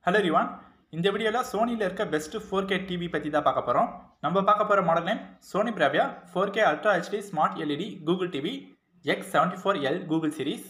hello ரிவான் இந்த வீடியோவில் சோனியில் இருக்க பெஸ்ட் ஃபோர் கே டிவி பற்றி தான் பார்க்க போகிறோம் நம்ம பார்க்க போகிற model name Sony Bravia four K ultra HD smart LED Google TV X seventy four L Google series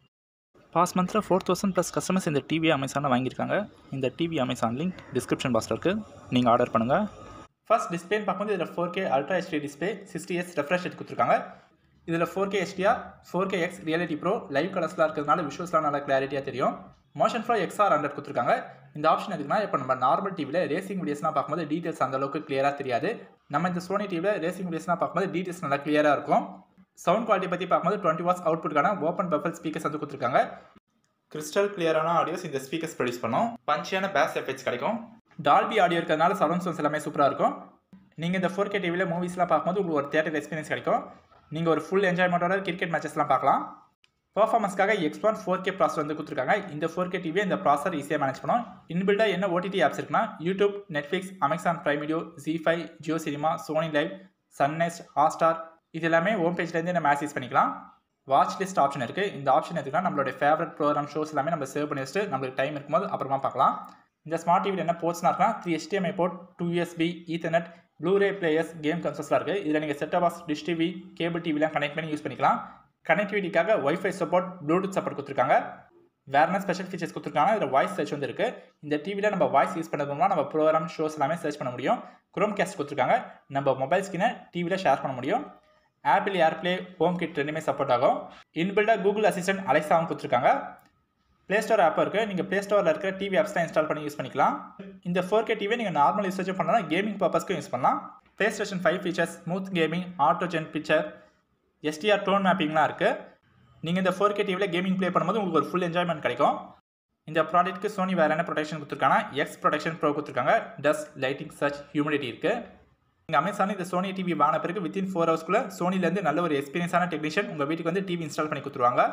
past மந்தில் ஃபோர் தௌசண்ட் ப்ளஸ் கஸ்டமர்ஸ் இந்த டிவி அமேசானில் வாங்கியிருக்காங்க இந்த டிவி அமேசான் லிங்க் டிஸ்கிரிப்ஷன் பாக்ஸில் இருக்குது நீங்கள் ஆர்டர் பண்ணுங்கள் ஃபர்ஸ்ட் டிஸ்பிளேன்னு பார்க்கும்போது இதில் four K ultra HD display sixty S refresh எடுத்து கொடுத்துருக்காங்க இதில் four K HDR four K X reality pro live கலர்ஸ்லாம் இருக்கிறதுனால விஷுவல்ஸ்லாம் நல்லா கிளாரிட்டியாக தெரியும் மோஷன் ஃப்ளோ எக்ஸ்ஆர் ஹண்ட்ரட் கொடுத்துருக்காங்க இந்த ஆப்ஷன் எதுக்குன்னா இப்போ நம்ம நார்மல் டிவியில் ரேசிங் வீடியோஸ்லாம் பார்க்கும்போது டீட்டெயில்ஸ் அந்த அளவுக்கு கிளியராக தெரியாது நம்ம இந்த சோனி டிவியில் ரேசிங் வீடியோஸ்லாம் பார்க்கும்போது டீட்டெயில்ஸ் நல்லா கிளியராக இருக்கும் சவுண்ட் குவாலிட்டி பற்றி பார்க்கும்போது டுவெண்ட்டி வாட்ஸ் அவுட்புட்கான ஓப்பன் பஃபல் ஸ்பீக்கர்ஸ் வந்து கொடுத்துருக்காங்க கிறிஸ்டல் கிளியரான ஆடியோஸ் இந்த ஸ்பீக்கர்ஸ் ப்ரொடியூஸ் பண்ணும் பஞ்சியான பேஸ் எஃபெக்ட்ஸ் கிடைக்கும் டால்பி ஆடியோ இருக்கிறதுனால சவுண்ட் சோன்ஸ் எல்லாமே சூப்பராக இருக்கும் நீங்கள் இந்த ஃபோர் கே டிவியில் மூவிஸ்லாம் பார்க்கும்போது உங்களுக்கு ஒரு தேட்டர் எக்ஸ்பீரியன்ஸ் கிடைக்கும் நீங்கள் ஒரு ஃபுல் என்ஜாய்மெண்ட்டோட கிரிக்கெட் மேட்சஸ்லாம் பார்க்கலாம் பர்ஃபார்மன்ஸ்க்காக X one four K processor வந்து கொடுத்துருக்காங்க இந்த ஃபோர் கே டிவியை இந்த ப்ராசர் ஈஸியாக மேனேஜ் பண்ணும் இன்பில்டாக என்ன ஓடிடி ஆப்ஸ் இருக்குன்னா YouTube Netflix Amazon Prime video Zee five Jio cinema Sony live Sun NXT Hotstar இது எல்லாமே ஹோம் பேஜ்லேருந்து நம்ம ஆக்சஸ் பண்ணிக்கலாம் வாட்ச் லிஸ்ட் ஆப்ஷன் இருக்குது இந்த ஆப்ஷன் எதுக்குன்னா நம்மளோட ஃபேவரட் ப்ரோக்ராம் ஷோஸ் எல்லாமே நம்ம சேவ் பண்ணி வச்சுட்டு நம்மளுக்கு டைம் இருக்கும்போது அப்புறமா பார்க்கலாம் இந்த ஸ்மார்ட் டிவியில் என்ன போர்ட்ஸ்னா இருக்குன்னா three HDMI port two USB Ethernet Blu-ray players game கன்சோல்ஸ்லாம் இருக்குது இதில் நீங்கள் set box dish TV cable டிவிலாம் கனெக்ட் பண்ணி யூஸ் பண்ணிக்கலாம் கனெக்டிவிட்டிக்காக ஒய்ஃபை சப்போர்ட் ப்ளூடூத் சப்போர்ட் கொடுத்துருக்காங்க வேறு என்ன ஸ்பெஷல் ஃபீச்சர்ஸ் கொடுத்துருக்காங்க இதில் வாய்ஸ் சர்ச் வந்து இருக்குது இந்த டிவியில் நம்ம வாய்ஸ் யூஸ் பண்ணதுனா நம்ம ப்ரோக்ராம் ஷோஸ் எல்லாமே சர்ச் பண்ண முடியும் குரோம் கேஸ்ட் கொடுத்துருக்காங்க நம்ம மொபைல் ஸ்கினை டிவியில் ஷேர் பண்ண முடியும் ஆப்பிள் ஏர்ப்ளே ஹோம் கிட் ரெண்டுமே சப்போர்ட் ஆகும் இன்பில்டாக கூகுள் அசிஸ்டன்ட் அலெக்ஸாவும் கொடுத்துருக்காங்க ப்ளே ஸ்டோர் ஆப் இருக்குது நீங்கள் ப்ளே ஸ்டோரில் இருக்கிற டிவி ஆப்ஸ்லாம் இன்ஸ்டால் பண்ணி யூஸ் பண்ணிக்கலாம் இந்த ஃபோர் கே டிவியை நீங்கள் நார்மல் யூசேஜும் பண்ணலாம் கேமிங் பர்பஸ்க்கும் யூஸ் பண்ணலாம் PlayStation five features smooth gaming auto gen picture SDR tone மேப்பிங்லாம் இருக்குது நீங்கள் இந்த ஃபோர் கே டிவியில் கேமிங் ப்ளே பண்ணும்போது உங்களுக்கு ஒரு ஃபுல் என்ஜாய்மெண்ட் கிடைக்கும் இந்த ப்ராடக்ட்க்கு சோனி வேறு என்ன ப்ரொடெக்ஷன் கொடுத்துருக்காங்கன்னா எக்ஸ் ப்ரொடெக்ஷன் ப்ரோ கொடுத்துருக்காங்க டஸ்ட் லைட்டிங் சர்ச் ஹியூமிடிட்டி இருக்குது நீங்கள் அமேசான் இந்த சோனி டிவி வாங்கின பிறகு வித்தின் ஃபோர் ஹவர்ஸ்க்குள்ளே சோனிலேருந்து நல்ல ஒரு எக்ஸ்பீரியன்ஸான டெக்னீஷியன் உங்கள் வீட்டுக்கு வந்து டிவி இன்ஸ்டால் பண்ணி கொடுத்துருவாங்க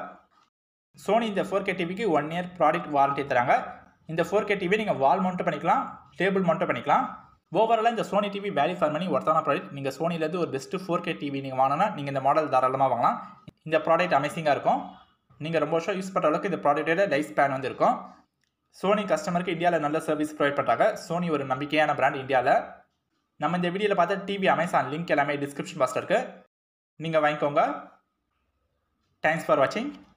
சோனி இந்த ஃபோர் கே டிவிக்கு ஒன் இயர் ப்ராடக்ட் வாரண்டி தராங்க இந்த ஃபோர் கே டிவி நீங்கள் வால் மவுண்ட் பண்ணிக்கலாம் டேபிள் மவுண்ட் பண்ணிக்கலாம் ஓவராலாக இந்த Sony TV value for money ஒருத்தான ப்ராடக்ட் நீங்கள் சோனிலேருந்து ஒரு பெஸ்ட்டு ஃபோர் கே டிவி நீங்கள் வாங்கினா நீங்கள் இந்த மாடல் தாராளமாக வாங்கலாம் இந்த ப்ராடக்ட் அமேசிங்காக இருக்கும் நீங்கள் ரொம்ப வருஷம் யூஸ் பண்ணுற அளவுக்கு இந்த ப்ராடக்ட்டோட லைஃப் ஸ்பேன் வந்து இருக்கும் சோனி கஸ்டமருக்கு இந்தியாவில் நல்ல சர்வீஸ் ப்ரொவைட் பண்ணுறாங்க சோனி ஒரு நம்பிக்கையான பிராண்ட் இந்தியாவில் நம்ம இந்த வீடியோவில் பார்த்த டிவி அமேசான் லிங்க் எல்லாமே டிஸ்கிரிப்ஷன் பாக்ஸில் இருக்குது நீங்கள் வாங்கிக்கோங்க தேங்க்ஸ் ஃபார் வாட்சிங்